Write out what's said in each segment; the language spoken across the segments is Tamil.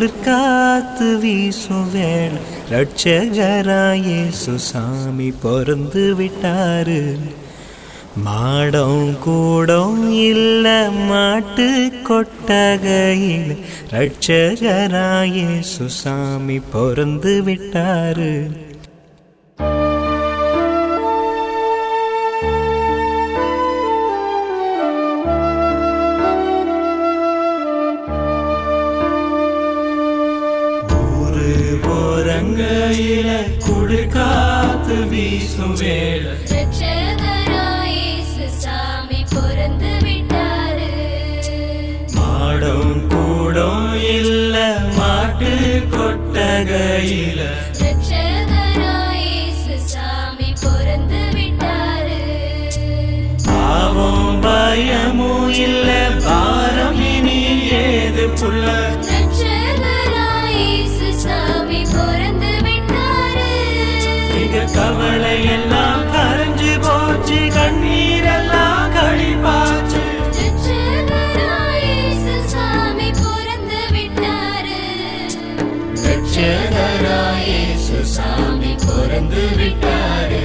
குளிர்காத்து வீசும் வேளை ரட்சகராயேசு சாமி பிறந்து விட்டாரு மாடம் கூடம் இல்ல மாட்டு கொட்டகையில் ரட்சகராயேசு சாமி பிறந்து விட்டாரு ஊரு ஓரங்கையில குளிர்காத்து வீசும் வேளை ரட்சகராயேசு சாமி பிறந்து விட்டாரு மாடம் கூடம் இல்ல மாட்டு கொட்டகையில ரட்சகராயேசு சாமி பிறந்து விட்டாரு பாவம் பயமும் இல்ல பாரம் இனி ஏது புள்ள ரட்சகராயேசு சாமி பிறந்து விட்டாரு இங்க கவலை எல்லாம் கரைஞ்சு போச்சு கண்ணீரெல்லாம் கழிப்பாச்சு ரட்சகராயேசு சாமி பிறந்து விட்டாரு ரட்சகராயேசு சாமி பிறந்து விட்டாரு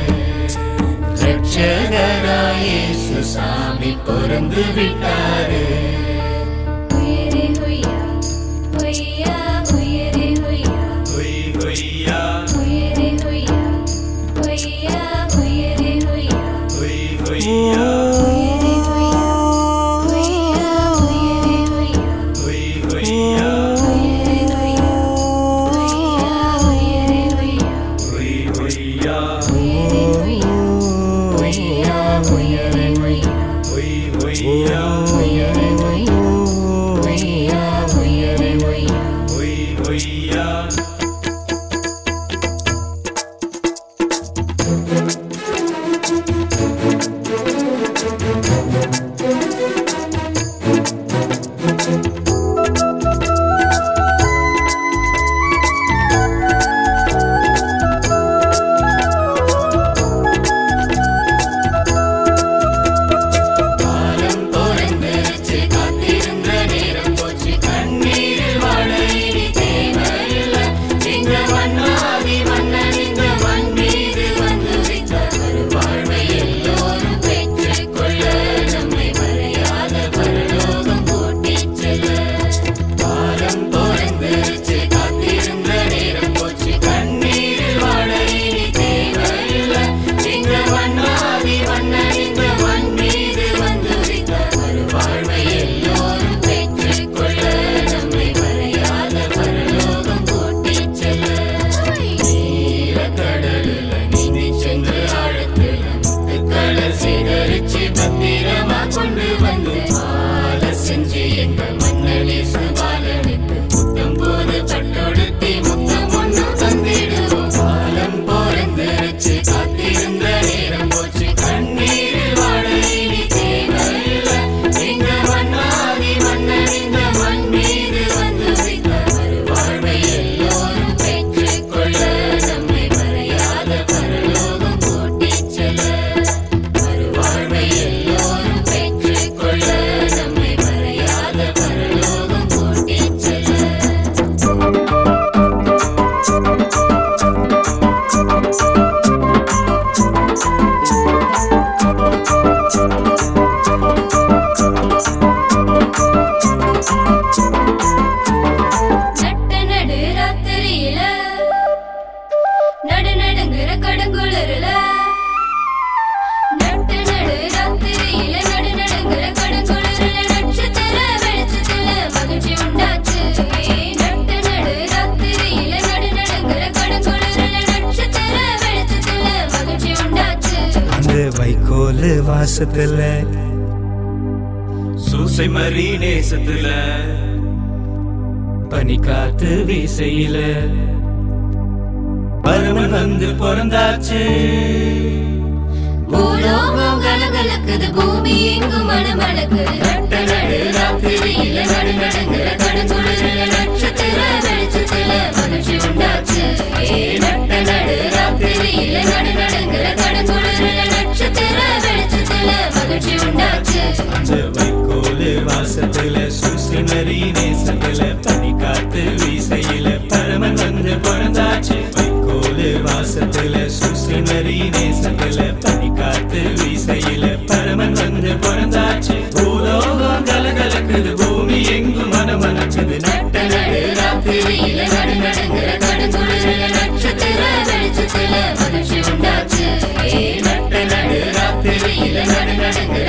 ரட்சகராயேசு சாமி பிறந்து விட்டாரு உயிரே ஹொய்யா ஹொய்யா உயிரே ஹொய்யா ஹொய் ஹொய்யா உயிரே ஹொய்யா ஹொய்யா உயிரே ஹொய்யா ஹொய் ஹொய்யா உயிரே ஹொய்யா ஹொய்யா உயிரே ஹொய்யா ஹொய் ஹொய்யா உயிரே ஹொய்யா ஹொய்யா உயிரே ஹொய்யா ஹொய் ஹொய்யா உயிரே ஹொய்யா ஹொய்யா உயிரே ஹொய்யா ஹொய் ஹொய்யா உயிரே ஹொய்யா ஹொய்யா உயிரே ஹொய்யா ஹொய் ஹொய்யா கொண்டு வந்து ஆல செஞ்சு எங்க மன்னனே சுபாலனுக்கு முத்தம் போது பட்டொடுத்தி முத்தம் ஒண்ணு தந்திடுவோம் காலம் பிறந்துருச்சு காத்திருந்த நேரம் போச்சு கண்ணீரில் வாழ இனி தேவையில்லை எங்க மன்னாதி மன்னன் இந்த மண் மீது வந்து வைத்த மறுவாழ்வை எல்லோரும் பெற்றுக்கொள்ள நம்மை மறையாத பரலோகம் கூட்டிச் செல்ல மறுவாழ்வை எல்லோரும் பெற்றுக்கொள்ள நம்மை மறையாத பரலோகம் கூட்டிச் செல்ல நட்ட நடு ராத்திரியில நடு நடுங்குற கடுங்குளிரல நட்ட நடு ராத்திரியில நடு நடுங்குற கடுங்குளிரல நட்சத்திர வெளிச்சத்துல மகிழ்ச்சி உண்டாச்சு நட்ட நடு ராத்திரியில நடு நடுங்குற கடுங்குளிரல நட்சத்திர வெளிச்சத்துல மகிழ்ச்சி உண்டாச்சு அந்த வைக்கோல் வாசத்துல சூசை மறி நேசத்துல பனிக்காத்து வீசையில பருமன் வந்து பிறந்தாச்சு பூலோகம் கலகலக்குது பூமி எங்கும் மணமணக்குது நட்ட நடு ராத்திரியில நடு நடுங்குற கடுங்குளிரல நட்சத்திர வெளிச்சத்துல மகிழ்ச்சி உண்டாச்சு ஏ நட்ட நடு ராத்திரியில நடு நடுங்குற கடுங்குளிரல நட்சத்திர வெளிச்சத்துல மகிழ்ச்சி உண்டாச்சு அந்த வைக்கோல் வாசத்துல சூசை மறி நேசத்துல பனிக்காத்து வீசையில சுசுமரி நேசத்துல பனிக்காத்து வீசையில பரமன் வந்து பிறந்தாச்சு பூலோகம் கலகலக்குது பூமி எங்கும் மனமனக்குது நட்ட நடு ராத்திரியில நடு நடுங்கிற கடுங்குளிரில நட்சத்திர வெளிச்சத்துல மகிழ்ச்சி உண்டாச்சு ஏ நட்ட நடு ராத்திரியில நடு நடுங்கிற